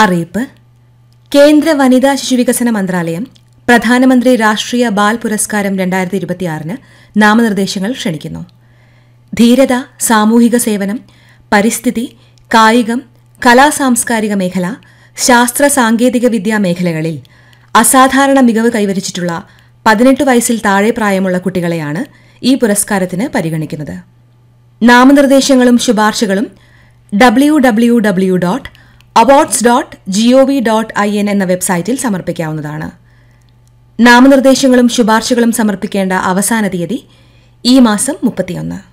അറിയിപ്പ് കേന്ദ്ര വനിതാ ശിശുവികസന മന്ത്രാലയം പ്രധാനമന്ത്രി രാഷ്ട്രീയ ബാൽ പുരസ്കാരം രണ്ടായിരത്തി ഇരുപത്തിയാറിന് നാമനിർദ്ദേശങ്ങൾ ക്ഷണിക്കുന്നു ധീരത സാമൂഹിക സേവനം പരിസ്ഥിതി കായികം കലാസാംസ്കാരിക മേഖല ശാസ്ത്ര സാങ്കേതിക വിദ്യാ മേഖലകളിൽ അസാധാരണ മികവ് കൈവരിച്ചിട്ടുള്ള പതിനെട്ട് വയസ്സിൽ താഴെ പ്രായമുള്ള കുട്ടികളെയാണ് ഈ പുരസ്കാരത്തിന് പരിഗണിക്കുന്നത് നാമനിർദ്ദേശങ്ങളും ശുപാർശകളും W W W dot awards dot G O V dot I N എന്ന വെബ്സൈറ്റിൽ സമർപ്പിക്കാവുന്നതാണ് നാമനിർദ്ദേശങ്ങളും ശുപാർശകളും സമർപ്പിക്കേണ്ട അവസാന തീയതി ഈ മാസം മുപ്പത്തിയൊന്ന്